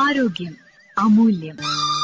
ആരോഗ്യം അമൂല്യം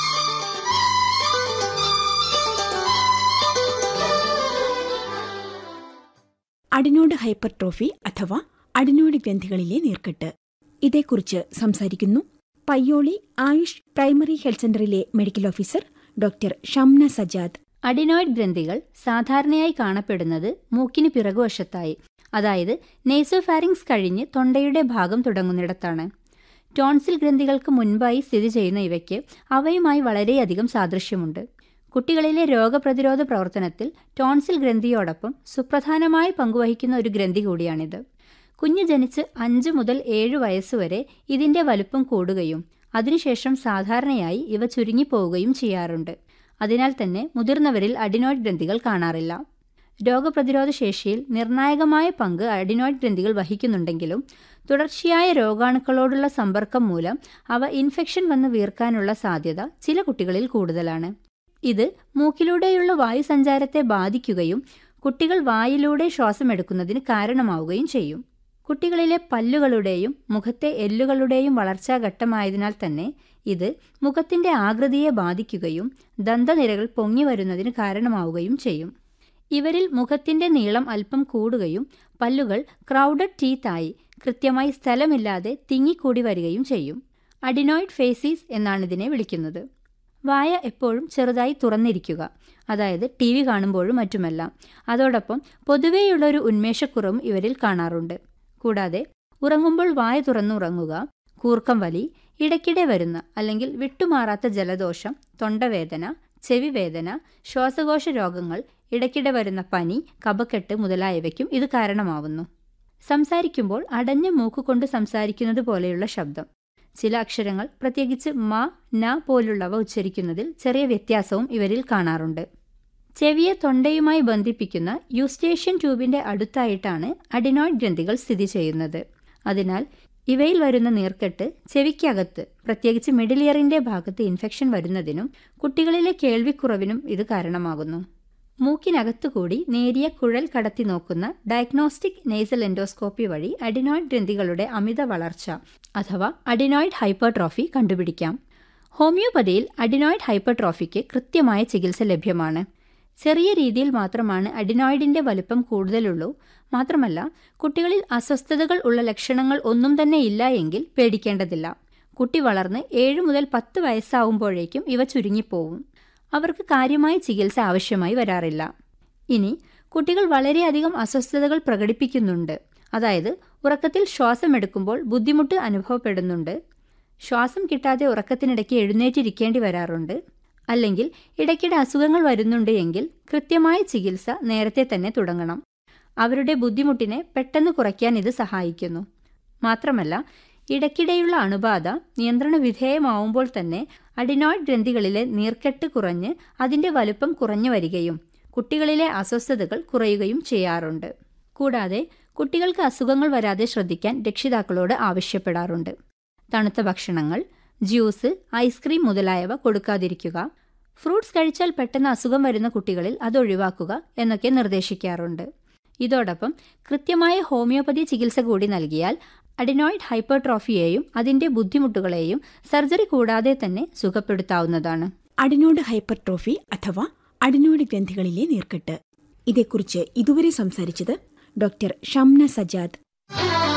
adenoid hypertrophy അഥവാ അഡിനോഡ് ഗ്രന്ഥികളിലെ നീർക്കെട്ട് ഇതേക്കുറിച്ച് സംസാരിക്കുന്നു പയ്യോളി ആയുഷ് പ്രൈമറി ഹെൽത്ത് സെന്ററിലെ medical officer doctor Shamna Sajad adenoid ഗ്രന്ഥികൾ സാധാരണയായി കാണപ്പെടുന്നത് മൂക്കിന് പിറകുവശത്തായി അതായത് നേസോഫാരിങ്സ് കഴിഞ്ഞ് തൊണ്ടയുടെ ഭാഗം തുടങ്ങുന്നിടത്താണ് ടോൺസിൽ ഗ്രന്ഥികൾക്ക് മുൻപായി സ്ഥിതി ചെയ്യുന്ന ഇവയ്ക്ക് അവയുമായി വളരെയധികം സാദൃശ്യമുണ്ട് കുട്ടികളിലെ രോഗപ്രതിരോധ പ്രവർത്തനത്തിൽ ടോൺസിൽ ഗ്രന്ഥിയോടൊപ്പം സുപ്രധാനമായ പങ്കുവഹിക്കുന്ന ഒരു ഗ്രന്ഥി കൂടിയാണിത് കുഞ്ഞ് ജനിച്ച് അഞ്ച് മുതൽ ഏഴ് വയസ്സുവരെ ഇതിന്റെ വലുപ്പം കൂടുകയും അതിനുശേഷം സാധാരണയായി ഇവ ചുരുങ്ങിപ്പോവുകയും ചെയ്യാറുണ്ട് അതിനാൽ തന്നെ മുതിർന്നവരിൽ അഡിനോയിഡ് ഗ്രന്ഥികൾ കാണാറില്ല രോഗപ്രതിരോധ ശേഷിയിൽ നിർണായകമായ പങ്ക് അഡിനോയിഡ് ഗ്രന്ഥികൾ വഹിക്കുന്നുണ്ടെങ്കിലും തുടർച്ചയായ രോഗാണുക്കളോടുള്ള സമ്പർക്കം മൂലം അവ ഇൻഫെക്ഷൻ വന്ന് വീർക്കാനുള്ള സാധ്യത ചില കുട്ടികളിൽ കൂടുതലാണ് ഇത് മൂക്കിലൂടെയുള്ള വായുസഞ്ചാരത്തെ ബാധിക്കുകയും കുട്ടികൾ വായിലൂടെ ശ്വാസമെടുക്കുന്നതിന് കാരണമാവുകയും ചെയ്യും കുട്ടികളിലെ പല്ലുകളുടെയും മുഖത്തെ എല്ലുകളുടെയും വളർച്ചാ ഘട്ടമായതിനാൽ തന്നെ ഇത് മുഖത്തിന്റെ ആകൃതിയെ ബാധിക്കുകയും ദന്തനിരകൾ പൊങ്ങി വരുന്നതിന് കാരണമാവുകയും ചെയ്യും ഇവരിൽ മുഖത്തിന്റെ നീളം അല്പം കൂടുകയും പല്ലുകൾ ക്രൗഡഡ് ടീത്തായി കൃത്യമായി സ്ഥലമില്ലാതെ തിങ്ങിക്കൂടി വരികയും ചെയ്യും അഡിനോയിഡ് ഫേസീസ് എന്നാണ് ഇതിനെ വിളിക്കുന്നത് വായ എപ്പോഴും ചെറുതായി തുറന്നിരിക്കുക അതായത് ടി വി കാണുമ്പോഴും മറ്റുമെല്ലാം അതോടൊപ്പം പൊതുവെയുള്ള ഒരു ഉന്മേഷക്കുറവും ഇവരിൽ കാണാറുണ്ട് കൂടാതെ ഉറങ്ങുമ്പോൾ വായ തുറന്നുറങ്ങുക കൂർക്കം വലി ഇടയ്ക്കിടെ വരുന്ന അല്ലെങ്കിൽ വിട്ടുമാറാത്ത ജലദോഷം തൊണ്ടവേദന ചെവിവേദന ശ്വാസകോശ രോഗങ്ങൾ ഇടയ്ക്കിടെ വരുന്ന പനി കപക്കെട്ട് മുതലായവയ്ക്കും ഇത് കാരണമാവുന്നു സംസാരിക്കുമ്പോൾ അടഞ്ഞ മൂക്കുകൊണ്ട് സംസാരിക്കുന്നത് പോലെയുള്ള ശബ്ദം ചില അക്ഷരങ്ങൾ പ്രത്യേകിച്ച് മ ന പോലുള്ളവ ഉച്ചരിക്കുന്നതിൽ ചെറിയ വ്യത്യാസവും ഇവരിൽ കാണാറുണ്ട് ചെവിയെ തൊണ്ടയുമായി ബന്ധിപ്പിക്കുന്ന യൂസ്റ്റേഷ്യൻ ട്യൂബിന്റെ അടുത്തായിട്ടാണ് അഡിനോയിഡ് ഗ്രന്ഥികൾ സ്ഥിതി ചെയ്യുന്നത് അതിനാൽ ഇവയിൽ വരുന്ന നീർക്കെട്ട് ചെവിക്കകത്ത് പ്രത്യേകിച്ച് മിഡിൽ ഇയറിന്റെ ഭാഗത്ത് ഇൻഫെക്ഷൻ വരുന്നതിനും കുട്ടികളിലെ കേൾവിക്കുറവിനും ഇത് കാരണമാകുന്നു മൂക്കിനകത്തുകൂടി നേരിയ കുഴൽ കടത്തി നോക്കുന്ന ഡയഗ്നോസ്റ്റിക് നേസൽ എൻഡോസ്കോപ്പി വഴി അഡിനോയിഡ് ഗ്രന്ഥികളുടെ അമിത വളർച്ച അഥവാ അഡിനോയിഡ് ഹൈപ്പർട്രോഫി കണ്ടുപിടിക്കാം ഹോമിയോപ്പതിയിൽ അഡിനോയിഡ് ഹൈപ്പർട്രോഫിക്ക് കൃത്യമായ ചികിത്സ ലഭ്യമാണ് ചെറിയ രീതിയിൽ മാത്രമാണ് അഡിനോയിഡിന്റെ വലുപ്പം കൂടുതലുള്ളൂ മാത്രമല്ല കുട്ടികളിൽ അസ്വസ്ഥതകൾ ഉള്ള ലക്ഷണങ്ങൾ ഒന്നും തന്നെ ഇല്ല എങ്കിൽ പേടിക്കേണ്ടതില്ല കുട്ടി വളർന്ന് ഏഴ് മുതൽ പത്ത് വയസ്സാവുമ്പോഴേക്കും ഇവ ചുരുങ്ങിപ്പോവും അവർക്ക് കാര്യമായ ചികിത്സ ആവശ്യമായി വരാറില്ല ഇനി കുട്ടികൾ വളരെയധികം അസ്വസ്ഥതകൾ പ്രകടിപ്പിക്കുന്നുണ്ട് അതായത് ഉറക്കത്തിൽ ശ്വാസമെടുക്കുമ്പോൾ ബുദ്ധിമുട്ട് അനുഭവപ്പെടുന്നുണ്ട് ശ്വാസം കിട്ടാതെ ഉറക്കത്തിനിടയ്ക്ക് എഴുന്നേറ്റിരിക്കേണ്ടി വരാറുണ്ട് അല്ലെങ്കിൽ ഇടയ്ക്കിടെ അസുഖങ്ങൾ വരുന്നുണ്ട് എങ്കിൽ കൃത്യമായ ചികിത്സ നേരത്തെ തന്നെ തുടങ്ങണം അവരുടെ ബുദ്ധിമുട്ടിനെ പെട്ടെന്ന് കുറയ്ക്കാൻ ഇത് സഹായിക്കുന്നു മാത്രമല്ല ഇടയ്ക്കിടെയുള്ള അണുബാധ നിയന്ത്രണ വിധേയമാവുമ്പോൾ തന്നെ അഡിനോയിഡ് ഗ്രന്ഥികളിലെ നീർക്കെട്ട് കുറഞ്ഞ് അതിന്റെ വലുപ്പം കുറഞ്ഞു വരികയും കുട്ടികളിലെ അസ്വസ്ഥതകൾ കുറയുകയും ചെയ്യാറുണ്ട് കൂടാതെ കുട്ടികൾക്ക് അസുഖങ്ങൾ വരാതെ ശ്രദ്ധിക്കാൻ രക്ഷിതാക്കളോട് ആവശ്യപ്പെടാറുണ്ട് തണുത്ത ഭക്ഷണങ്ങൾ ജ്യൂസ് ഐസ്ക്രീം മുതലായവ കൊടുക്കാതിരിക്കുക ഫ്രൂട്ട്സ് കഴിച്ചാൽ പെട്ടെന്ന് അസുഖം വരുന്ന കുട്ടികളിൽ അത് ഒഴിവാക്കുക എന്നൊക്കെ നിർദ്ദേശിക്കാറുണ്ട് ഇതോടൊപ്പം കൃത്യമായ ഹോമിയോപ്പതി ചികിത്സ കൂടി നൽകിയാൽ അഡിനോയിഡ് ഹൈപ്പർട്രോഫിയെയും അതിന്റെ ബുദ്ധിമുട്ടുകളെയും സർജറി കൂടാതെ തന്നെ സുഖപ്പെടുത്താവുന്നതാണ് അഡിനോഡ് ഹൈപ്പർട്രോഫി അഥവാ അഡിനോഡ് ഗ്രന്ഥികളിലെ നീർക്കെട്ട് ഇതേക്കുറിച്ച് ഇതുവരെ സംസാരിച്ചത് ഡോക്ടർ ഷംന സജാദ്